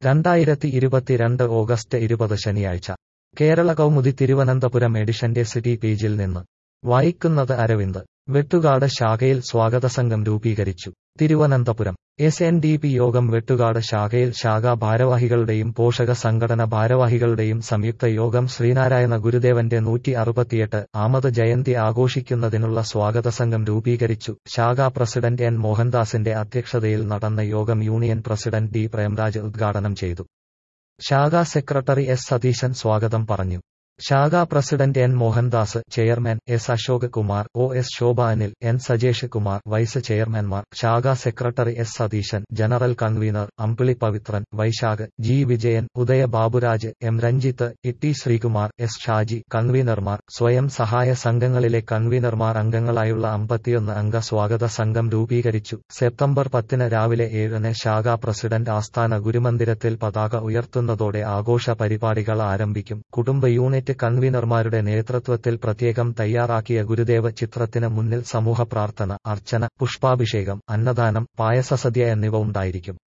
രണ്ടായിരത്തി ഇരുപത്തിരണ്ട് ഓഗസ്റ്റ് ഇരുപത് ശനിയാഴ്ച കേരള കൗമുദി തിരുവനന്തപുരം എഡിഷന്റെ സിറ്റി പേജിൽ നിന്ന് വായിക്കുന്നത് അരവിന്ദ് വെട്ടുകാട് ശാഖയിൽ സ്വാഗതസംഘം രൂപീകരിച്ചു Thiruvananthapuram S N D P യോഗം വെട്ടുകാട് ശാഖയിൽ ശാഖാ ഭാരവാഹികളുടെയും പോഷക സംഘടന ഭാരവാഹികളുടെയും സംയുക്ത യോഗം ശ്രീനാരായണ ഗുരുദേവന്റെ നൂറ്റി അറുപത്തിയെട്ട് ആമത് ജയന്തി ആഘോഷിക്കുന്നതിനുള്ള സ്വാഗതസംഘം രൂപീകരിച്ചു ശാഖാ പ്രസിഡന്റ് എൻ മോഹൻദാസിന്റെ അധ്യക്ഷതയിൽ നടന്ന യോഗം യൂണിയൻ പ്രസിഡന്റ് ഡി പ്രേംരാജ് ഉദ്ഘാടനം ചെയ്തു ശാഖാ സെക്രട്ടറി എസ് സതീശൻ സ്വാഗതം പറഞ്ഞു ശാഖാ president N Mohandas chairman S Ashok Kumar O S Shobha Anil N Sajesh Kumar vice ചെയർമാൻമാർ ശാഖാ secretary S Satheesan general convener Ambili Pavithran Vaishakh G Vijayan Udaya Baburaj M Ranjith Itty Sreekumar S Shaji കൺവീനർമാർ സ്വയം സഹായ സംഘങ്ങളിലെ കൺവീനർമാർ അംഗങ്ങളായുള്ള അമ്പത്തിയൊന്ന് അംഗ സ്വാഗത സംഘം രൂപീകരിച്ചു സെപ്റ്റംബർ പത്തിന് രാവിലെ ഏഴിന് ശാഖാ പ്രസിഡന്റ് ആസ്ഥാന ഗുരുമന്ദിരത്തിൽ പതാക ഉയർത്തുന്നതോടെ ആഘോഷ പരിപാടികൾ ആരംഭിക്കും കുടുംബ യൂണിറ്റ് യൂണിറ്റ് കൺവീനർമാരുടെ നേതൃത്വത്തിൽ പ്രത്യേകം തയ്യാറാക്കിയ ഗുരുദേവ ചിത്രത്തിന് മുന്നിൽ സമൂഹ പ്രാർത്ഥന അർച്ചന പുഷ്പാഭിഷേകം അന്നദാനം പായസസദ്യ എന്നിവ ഉണ്ടായിരിക്കും